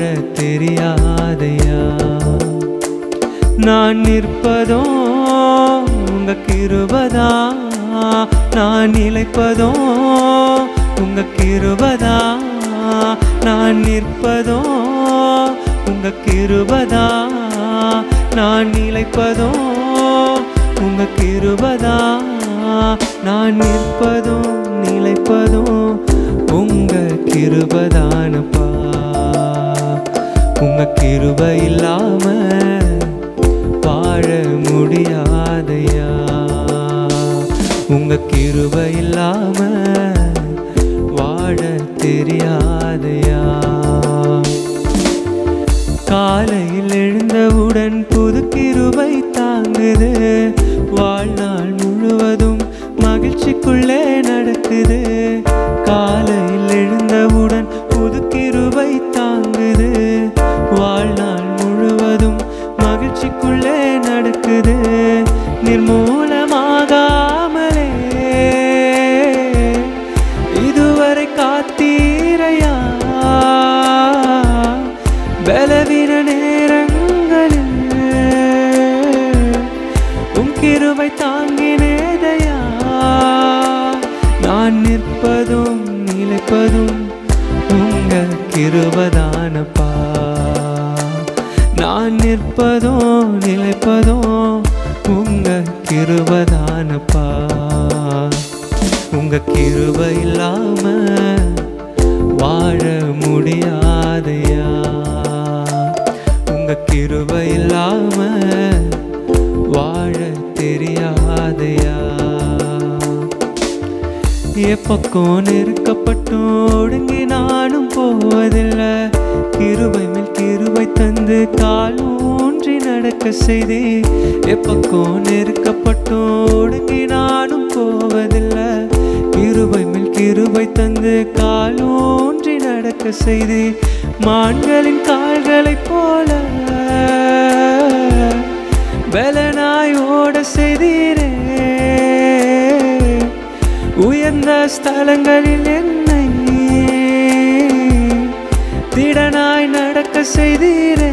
தெரியாதையா நான் நிற்பதோ உங்க கிருபதா நான் நிலைப்பதோ உங்க கிருபதா நான் நிற்பதோ உங்க கிருபதா நான் நிலைப்பதோ உங்க கிருபதா நான் நிற்பதோ நிலைப்பதோ உங்க கிருபதானப்பா உங்க கிருப இல்லாம வாழ முடியாதையா உங்க கிருப இல்லாம வாழ தெரியாதையா காலையில் எழுந்தவுடன் புது கிருபை தாங்குது வாழ்நாள் முழுவதும் மகிழ்ச்சிக்குள்ளே நடக்குது காலையில் எழுந்தவுடன் புது கிருபை தாங்குது வாழ்நாள் முழுவதும் மகிழ்ச்சிக்குள்ளே நடக்குது நிர்மூலமாகாமலே இதுவரை காத்தீரையா பலவீன நேரங்களில் உம் கிருபை தாங்கினேதையா நான் நிற்பதும் நிலைப்பதும் உங்க கிருபதானப்பா நான் நிற்பதோ நிலைப்பதோ உங்க கிருபதானப்பா உங்க கிருப இல்லாம வாழ முடியாதையா உங்க கிருப இல்லாம வாழ தெரியாதையா எப்பக்கம் நெருக்கப்பட்டும் ஒடுங்கி நானும் போவதில்லை கிருபை மேல் கிருபை தந்து கால் ஊன்றி நடக்க செய்தே எப்பக்கம் நெருக்கப்பட்டும் ஒடுங்கி நானும் போவதில்லை கிருபை மேல் கிருபை தந்து கால் ஊன்றி நடக்க செய்தே மான்களின் கால்களைப் போல பலனாய் ஓட செய்தீரே உயர்ந்த ஸ்தலங்களில் என்னை திடனாய் நடக்க செய்தீரே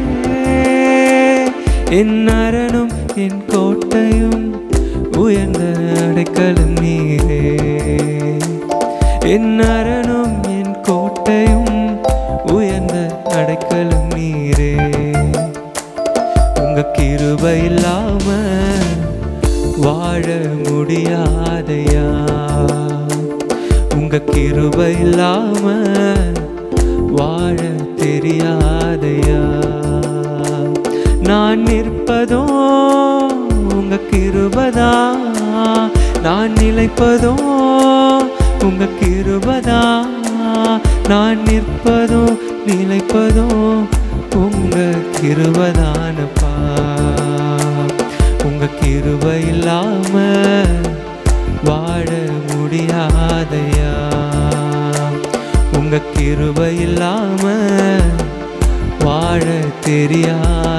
என் அரணும் என் கோட்டையும் உயர்ந்த அடைக்கலம் நீரே என் அரணும் என் கோட்டையும் உயர்ந்த அடைக்கலம் நீரே உங்க கிருபை இல்லாம வாழ முடியாதையா உங்க கிருபை இல்லாம வாழ தெரியாதையா நான் நிற்பதோ உங்க கிருபதா நான் நிலைப்பதோ உங்க கிருபதா நான் நிற்பதோ நிலைப்பதோ உங்க கிருபதானப்பா உங்க கிருபை இல்லாம வாழ முடியாதையா உங்க கிருபை இல்லாம வாழ தெரியாதையா